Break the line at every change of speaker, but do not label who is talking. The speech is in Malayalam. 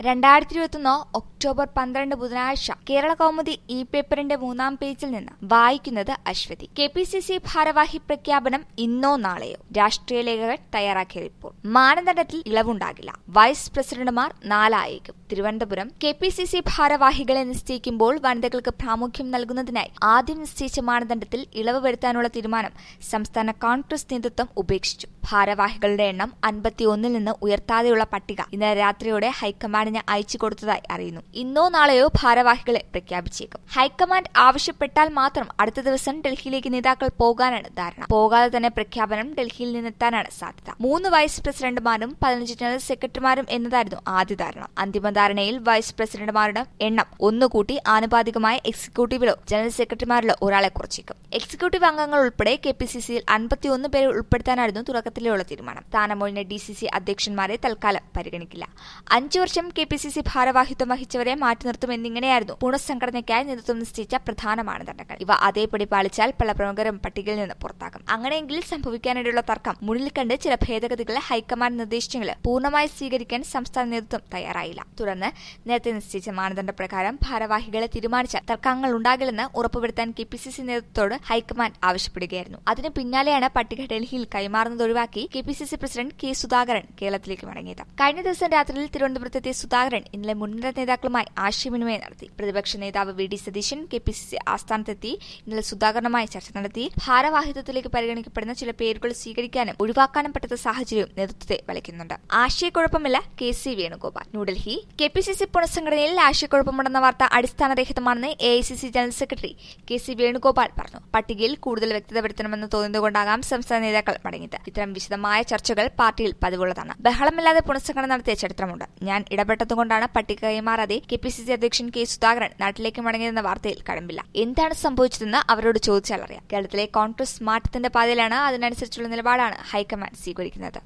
രണ്ടായിരത്തി ഇരുപത്തൊന്ന് ഒക്ടോബർ പന്ത്രണ്ട് ബുധനാഴ്ച കേരള കൗമുദി ഇ പേപ്പറിന്റെ മൂന്നാം പേജിൽ നിന്ന് വായിക്കുന്നത് Ashwathi K P C C ഭാരവാഹി പ്രഖ്യാപനം ഇന്നോ നാളെയോ രാഷ്ട്രീയ ലേഖകർ തയ്യാറാക്കിയ റിപ്പോർട്ട് മാനദണ്ഡത്തിൽ ഇളവുണ്ടാകില്ല വൈസ് പ്രസിഡന്റുമാർ നാലായേക്കും Thiruvananthapuram K P C C ഭാരവാഹികളെ നിശ്ചയിക്കുമ്പോൾ വനിതകൾക്ക് പ്രാമുഖ്യം നൽകുന്നതിനായി ആദ്യം നിശ്ചയിച്ച മാനദണ്ഡത്തിൽ ഇളവ് വരുത്താനുള്ള തീരുമാനം സംസ്ഥാന കോൺഗ്രസ് നേതൃത്വം ഉപേക്ഷിച്ചു ഭാരവാഹികളുടെ എണ്ണം അൻപത്തിയൊന്നിൽ നിന്ന് ഉയർത്താതെയുള്ള പട്ടിക ഇന്നലെ രാത്രിയോടെ ഹൈക്കമാൻഡിന് അയച്ചു കൊടുത്തതായി അറിയുന്നു ഇന്നോ നാളെയോ ഭാരവാഹികളെ പ്രഖ്യാപിച്ചേക്കും ഹൈക്കമാൻഡ് ആവശ്യപ്പെട്ടാൽ മാത്രം അടുത്ത ദിവസം ഡൽഹിയിലേക്ക് നേതാക്കൾ പോകാനാണ് ധാരണ പോകാതെ തന്നെ പ്രഖ്യാപനം ഡൽഹിയിൽ നിന്നെത്താനാണ് സാധ്യത മൂന്ന് വൈസ് പ്രസിഡന്റുമാരും പതിനഞ്ച് ജനറൽ സെക്രട്ടറിമാരും എന്നതായിരുന്നു ആദ്യ ധാരണ അന്തിമ ധാരണയിൽ വൈസ് പ്രസിഡന്റുമാരുടെ എണ്ണം ഒന്നുകൂട്ടി ആനുപാതികമായ എക്സിക്യൂട്ടീവിലോ ജനറൽ സെക്രട്ടറിമാരിലോ ഒരാളെ കുറച്ചേക്കും എക്സിക്യൂട്ടീവ് അംഗങ്ങൾ ഉൾപ്പെടെ കെ പി സി സിയിൽ അൻപത്തിയൊന്ന് പേരെ ഉൾപ്പെടുത്താനായിരുന്നു തുടക്കത്തിലുള്ള തീരുമാനം സ്ഥാനമൊഴിഞ്ഞ ഡി സി സി അധ്യക്ഷന്മാരെ തൽക്കാലം പരിഗണിക്കില്ല അഞ്ചു വർഷം കെ പി സി സി ഭാരവാഹിത്വം വഹിച്ചവരെ മാറ്റി നിർത്തും എന്നിങ്ങനെയായിരുന്നു പുനഃസംഘടനയ്ക്കായി നേതൃത്വം നിശ്ചയിച്ച പ്രധാന മാനദണ്ഡങ്ങൾ ഇവ അതേപടി പാലിച്ചാൽ പല പ്രമുഖരും പട്ടികയിൽ നിന്ന് പുറത്താകും അങ്ങനെയെങ്കിൽ സംഭവിക്കാനിടയുള്ള തർക്കം മുന്നിൽ കണ്ട് ചില ഭേദഗതികൾ ഹൈക്കമാൻഡ് നിർദ്ദേശിച്ചെങ്കിലും പൂർണ്ണമായി സ്വീകരിക്കാൻ സംസ്ഥാന നേതൃത്വം തയ്യാറായില്ല തുടർന്ന് നേരത്തെ നിശ്ചയിച്ച മാനദണ്ഡ പ്രകാരം ഭാരവാഹികളെ തീരുമാനിച്ചാൽ തർക്കങ്ങൾ ഉണ്ടാകില്ലെന്ന് ഉറപ്പുവരുത്താൻ കെ പി സി സി നേതൃത്വത്തോട് ഹൈക്കമാൻഡ് ആവശ്യപ്പെടുകയായിരുന്നു അതിന് പിന്നാലെയാണ് പട്ടിക ഡൽഹിയിൽ കൈമാറുന്നത് ഒഴിവാക്കി K P C C president K Sudhakaran കേരളത്തിലേക്ക് മടങ്ങിയത് കഴിഞ്ഞ ദിവസം രാത്രിയിൽ തിരുവനന്തപുരത്തെത്തിയ സുധാകരൻ ഇന്നലെ മുൻനിര നേതാക്കളുമായി ആശയവിനിമയം നടത്തി പ്രതിപക്ഷ നേതാവ് V D Satheesan K P C C ആസ്ഥാനത്തെത്തി ഇന്നലെ സുധാകരനുമായി ചർച്ച നടത്തി ഭാരവാഹിത്വത്തിലേക്ക് പരിഗണിക്കപ്പെടുന്ന ചില പേരുകൾ സ്വീകരിക്കാനും ഒഴിവാക്കാനും പറ്റാത്ത സാഹചര്യവും നേതൃത്വത്തെ വലയ്ക്കുന്നുണ്ട് ആശയക്കുഴപ്പമില്ല K C Venugopal New Delhi K P C C പുനഃസംഘടനയിൽ ആശയക്കുഴപ്പമുണ്ടെന്ന വാർത്ത അടിസ്ഥാനരഹിതമാണെന്ന് A I C C general secretary K C Venugopal പറഞ്ഞു പട്ടികയിൽ കൂടുതൽ വ്യക്തത വരുത്തണമെന്ന് തോന്നിയതുകൊണ്ടാകാം സംസ്ഥാന നേതാക്കൾ മടങ്ങിയത് ഇത്തരം വിശദമായ ചർച്ചകൾ പാർട്ടിയിൽ പതിവുള്ളതാണ് ബഹളമില്ലാതെ പുനഃസംഘടന നടത്തിയ ചരിത്രമുണ്ട് ഞാൻ ഇടപെട്ടതുകൊണ്ടാണ് പട്ടിക കൈമാറാതെ കെ പി സി സി അധ്യക്ഷൻ കെ സുധാകരൻ നാട്ടിലേക്ക് മടങ്ങിയതെന്ന വാർത്തയിൽ കടമ്പില്ല എന്താണ് സംഭവിച്ചതെന്ന് അവരോട് ചോദിച്ചാൽ അറിയാം കേരളത്തിലെ കോൺഗ്രസ് മാറ്റത്തിന്റെ പാതയിലാണ് അതിനനുസരിച്ചുള്ള നിലപാടാണ് ഹൈക്കമാൻഡ് സ്വീകരിക്കുന്നത്